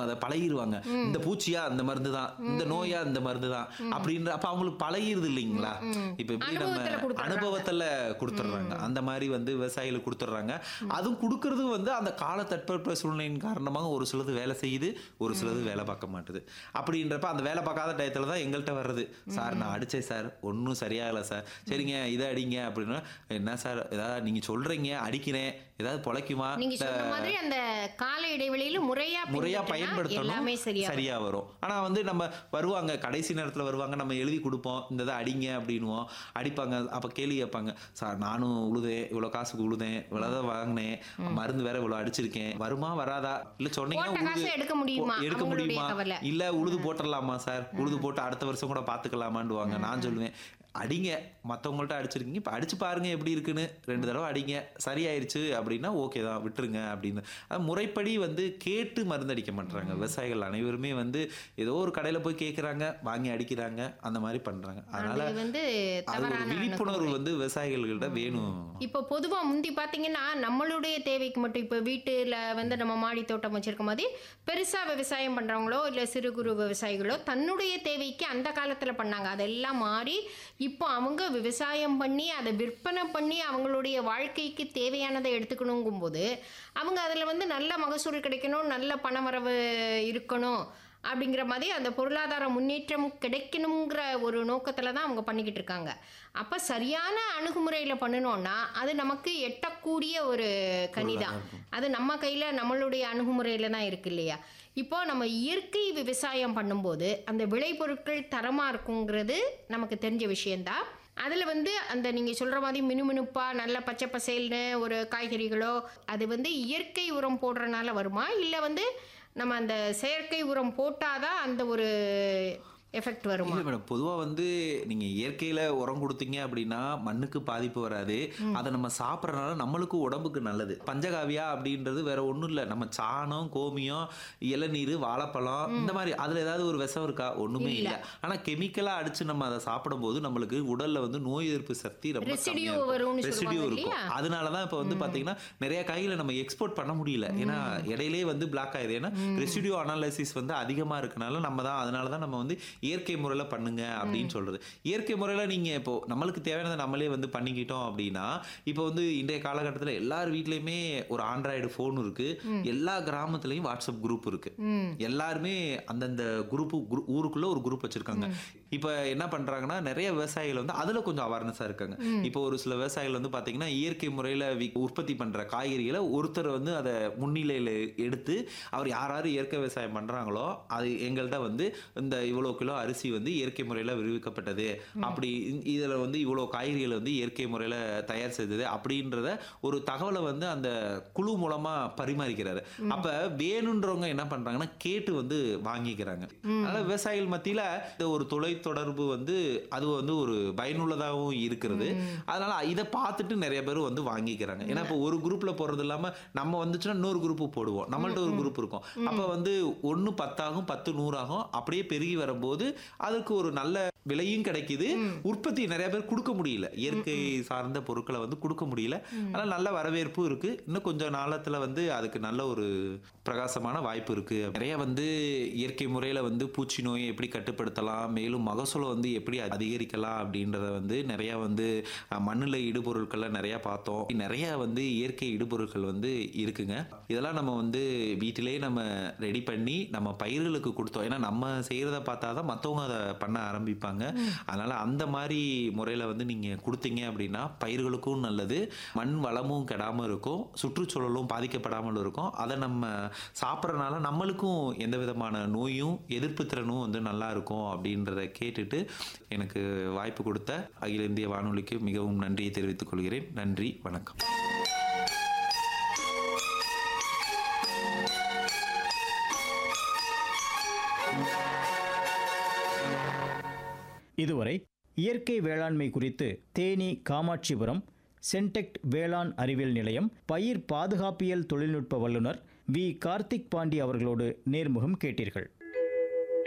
அதை பழகிடுவாங்க இந்த பூச்சியா அந்த மருந்து தான் இந்த நோயா இந்த மருந்து தான் அப்படின்ற அப்ப அவங்களுக்கு பழகிருது இல்லைங்களா இப்ப எப்படி அனுபவத்துல நம்ம கொடுத்துடுறாங்க. அனுபவத்துல கொடுத்துட்றாங்க அந்த மாதிரி வந்து விவசாயிகளுக்கு கொடுத்துட்றாங்க அதுவும் கொடுக்கறது வந்து அந்த கால தட்பவெப்ப சூழ்நிலையின் காரணமாக ஒரு சிலது வேலை செய்யுது ஒரு சிலது வேலை பார்க்க மாட்டுது அப்படின்றப்ப அந்த வேலை பார்க்காத டயத்துல தான் எங்கள்கிட்ட வர்றது சார் நான் அடிச்சேன் சார் ஒன்றும் சரியாகல சார் சரிங்க இதை அடிங்க அப்படின்னா என்ன சார் ஏதாவது நீங்க சொல்றீங்க அடிக்கிறேன் ஏதாவது பொழைக்குமா நீங்க சொன்ன மாதிரி அந்த கால இடைவெளியில முறையா முறையா பின்பற்றினா பயன்படுத்தணும் எல்லாமே சரியா சரியா வரும் ஆனா வந்து நம்ம வருவாங்க கடைசி நேரத்துல வருவாங்க நம்ம எழுதி கொடுப்போம் இந்த இதை அடிங்க அப்படின்னுவோம் அடிப்பாங்க அப்ப கேள்வி கேட்பாங்க சார் நானும் உழுதேன் இவ்வளவு காசுக்கு உழுதேன் இவ்வளவுதான் வாங்கினேன் மருந்து வேற இவ்வளவு அடிச்சிருக்கேன் வருமா வராதா இல்ல சொன்னீங்கன்னா போட்ட காசை உழுது எடுக்க முடியுமா? எடுக்க அவங்களுடைய முடியுமா கவலை. இல்ல உழுது போட்டுடலாமா சார் உழுது போட்டு அடுத்த வருஷம் கூட பாத்துக்கலாமான்டுவாங்க நான் சொல்லுவேன் அடிங்க மத்தவங்கள்ட்ட அடிச்சிருக்கீங்க இப்ப அடிச்சு பாருங்க எப்படி இருக்குன்னு ரெண்டு தடவை அடிங்க சரியாயிருச்சு அப்படின்னா ஓகே தான் விட்டுருங்க அப்படின்னு அது முறைப்படி வந்து கேட்டு மருந்தடிக்க மாட்டாங்க விவசாயிகள் அனைவருமே வந்து ஏதோ ஒரு கடையில போய் கேக்குறாங்க வாங்கி அடிக்கிறாங்க அந்த மாதிரி பண்றாங்க அதனால அது வந்து அது ஒரு தவறான விழிப்புணர்வு வந்து விவசாயிகள்கிட்ட வேணும் இப்போ பொதுவா முந்தி பாத்தீங்கன்னா நம்மளுடைய தேவைக்கு மட்டும் இப்போ வீட்டுல வந்து நம்ம மாடி தோட்டம் வச்சிருக்க மாதிரி பெருசா விவசாயம் பண்றவங்களோ இல்ல சிறு குறு விவசாயிகளோ தன்னுடைய தேவைக்கு அந்த காலத்துல பண்ணாங்க அதெல்லாம் மாறி இப்போ அவங்க விவசாயம் பண்ணி அதை விற்பனை பண்ணி அவங்களுடைய வாழ்க்கைக்கு தேவையானதை எடுத்துக்கணுங்கும் போது அவங்க அதுல வந்து நல்ல மகசூல் கிடைக்கணும் நல்ல பணவரவு இருக்கணும் அப்படிங்கிற மாதிரி அந்த பொருளாதார முன்னேற்றம் கிடைக்கணுங்கிற ஒரு நோக்கத்தில் தான் அவங்க பண்ணிக்கிட்டு இருக்காங்க அப்போ சரியான அணுகுமுறையில் பண்ணணும்னா அது நமக்கு எட்டக்கூடிய ஒரு கனி தான் அது நம்ம கையில் நம்மளுடைய அணுகுமுறையில் தான் இருக்கு இல்லையா இப்போ நம்ம இயற்கை விவசாயம் பண்ணும்போது அந்த விளைபொருட்கள் தரமாக இருக்குங்கிறது நமக்கு தெரிஞ்ச விஷயந்தான் அதில் வந்து அந்த நீங்கள் சொல்கிற மாதிரி மினுமினுப்பாக நல்ல பச்சை பசேல்னு ஒரு காய்கறிகளோ அது வந்து இயற்கை உரம் போடுறனால வருமா இல்லை வந்து நம்ம அந்த செயற்கை உரம் போட்டாதான் அந்த ஒரு எஃபெக்ட் வருமா இல்ல மேடம் பொதுவா வந்து நீங்க இயற்கையில உரம் கொடுத்தீங்க அப்படின்னா மண்ணுக்கு பாதிப்பு வராது அதை நம்ம சாப்பிட்றதுனால நம்மளுக்கு உடம்புக்கு நல்லது பஞ்சகாவியா அப்படின்றது வேற ஒண்ணும் இல்ல நம்ம சாணம் கோமியம் இளநீர் வாழைப்பழம் இந்த மாதிரி அதுல ஏதாவது ஒரு விஷம் இருக்கா ஒண்ணுமே இல்ல ஆனா கெமிக்கலா அடிச்சு நம்ம அதை சாப்பிடும்போது நம்மளுக்கு உடல்ல வந்து நோய் எதிர்ப்பு சக்தி ரொம்ப Residue கம்மியா வரும்னு இருக்கும் ரெசிடியூ சொல்லுவாங்க இருக்கும் இல்லையா? அதனாலதான் இப்ப வந்து பாத்தீங்கன்னா நிறைய காய்களை நம்ம எக்ஸ்போர்ட் பண்ண முடியல ஏன்னா இடையிலே வந்து பிளாக் ஆயிடுது ஏன்னா ரெசிடியூ அனாலிசிஸ் வந்து அதிகமா இருக்கனால நம்ம தான் அதனால தான் நம்ம வந்து இயற்கை முறையில பண்ணுங்க அப்படின்னு சொல்றது இயற்கை முறையில நீங்க இப்போ நம்மளுக்கு தேவையானதை நம்மளே வந்து பண்ணிக்கிட்டோம் அப்படின்னா இப்போ வந்து இன்றைய காலகட்டத்துல எல்லார் வீட்லயுமே ஒரு ஆண்ட்ராய்டு ஃபோன் இருக்கு எல்லா கிராமத்துலயும் வாட்ஸ்அப் குரூப் இருக்கு எல்லாருமே அந்தந்த குரூப் ஊருக்குள்ள ஒரு குரூப் வச்சிருக்காங்க இப்போ என்ன பண்றாங்கன்னா நிறைய விவசாயிகள் வந்து அதுல கொஞ்சம் அவேர்னஸா இருக்காங்க இப்போ ஒரு சில விவசாயிகள் வந்து பாத்தீங்கன்னா இயற்கை முறையில வி- உற்பத்தி பண்ற காய்கறிகளை ஒருத்தர் வந்து அதை முன்னிலையில எடுத்து அவர் யார் யார் இயற்கை விவசாயம் பண்றாங்களோ அது எங்கள்கிட்ட வந்து இந்த இவ்வளோ கிலோ அரிசி வந்து இயற்கை முறையில விரிவிக்கப்பட்டது அப்படி இ- இதுல வந்து இவ்வளோ காய்கறிகள் வந்து இயற்கை முறையில தயார் செய்தது அப்படின்றத ஒரு தகவலை வந்து அந்த குழு மூலமா பரிமாறிக்கிறாரு அப்ப வேணுன்றவங்க என்ன பண்றாங்கன்னா கேட்டு வந்து வாங்கிக்கிறாங்க அதனால விவசாயிகள் மத்தியில இந்த ஒரு தொலை தொடர்பு வந்து அது வந்து ஒரு பயனுள்ளதாகவும் இருக்கிறது அதனால இதை பார்த்துட்டு நிறைய பேர் வந்து வாங்கிக்கிறாங்க ஏன்னா இப்போ ஒரு குரூப்ல போறது இல்லாம நம்ம வந்துச்சுன்னா இன்னொரு குரூப் போடுவோம் நம்மள்ட்ட ஒரு குரூப் இருக்கும் அப்ப வந்து ஒண்ணு பத்தாகும் பத்து நூறாகும் அப்படியே பெருகி வரும்போது அதுக்கு ஒரு நல்ல விலையும் கிடைக்குது உற்பத்தி நிறைய பேர் கொடுக்க முடியல இயற்கை சார்ந்த பொருட்களை வந்து கொடுக்க முடியல அதனால நல்ல வரவேற்பும் இருக்கு இன்னும் கொஞ்சம் நாளத்துல வந்து அதுக்கு நல்ல ஒரு பிரகாசமான வாய்ப்பு இருக்கு நிறைய வந்து இயற்கை முறையில வந்து பூச்சி நோயை எப்படி கட்டுப்படுத்தலாம் மேலும் மகசூலை வந்து எப்படி அதிகரிக்கலாம் அப்படின்றத வந்து நிறைய வந்து அஹ், மண்ணுல இடுபொருட்கள்ல நிறைய பார்த்தோம் நிறைய வந்து இயற்கை இடுபொருட்கள் வந்து இருக்குங்க இதெல்லாம் நம்ம வந்து வீட்டிலேயே நம்ம ரெடி பண்ணி நம்ம பயிர்களுக்கு கொடுத்தோம் ஏன்னா நம்ம செய்யறத பார்த்தா தான் மற்றவங்க அதை பண்ண ஆரம்பிப்பாங்க அதனால அந்த மாதிரி முறையில வந்து நீங்க கொடுத்தீங்க அப்படின்னா பயிர்களுக்கும் நல்லது மண் வளமும் கெடாம இருக்கும் சுற்றுச்சூழலும் பாதிக்கப்படாமல் இருக்கும் அதை நம்ம சாப்பிட்றதுனால நம்மளுக்கும் எந்த விதமான நோயும் எதிர்ப்பு திறனும் வந்து நல்லா இருக்கும் அப்படின்றத கேட்டுட்டு எனக்கு வாய்ப்பு கொடுத்த அகில இந்திய வானொலிக்கு மிகவும் நன்றியை தெரிவித்துக் கொள்கிறேன் நன்றி வணக்கம் இதுவரை இயற்கை வேளாண்மை குறித்து தேனி காமாட்சிபுரம் சென்டெக்ட் வேளாண் அறிவியல் நிலையம் பயிர் பாதுகாப்பியல் தொழில்நுட்ப வல்லுநர் வி கார்த்திக் பாண்டி அவர்களோடு நேர்முகம் கேட்டீர்கள்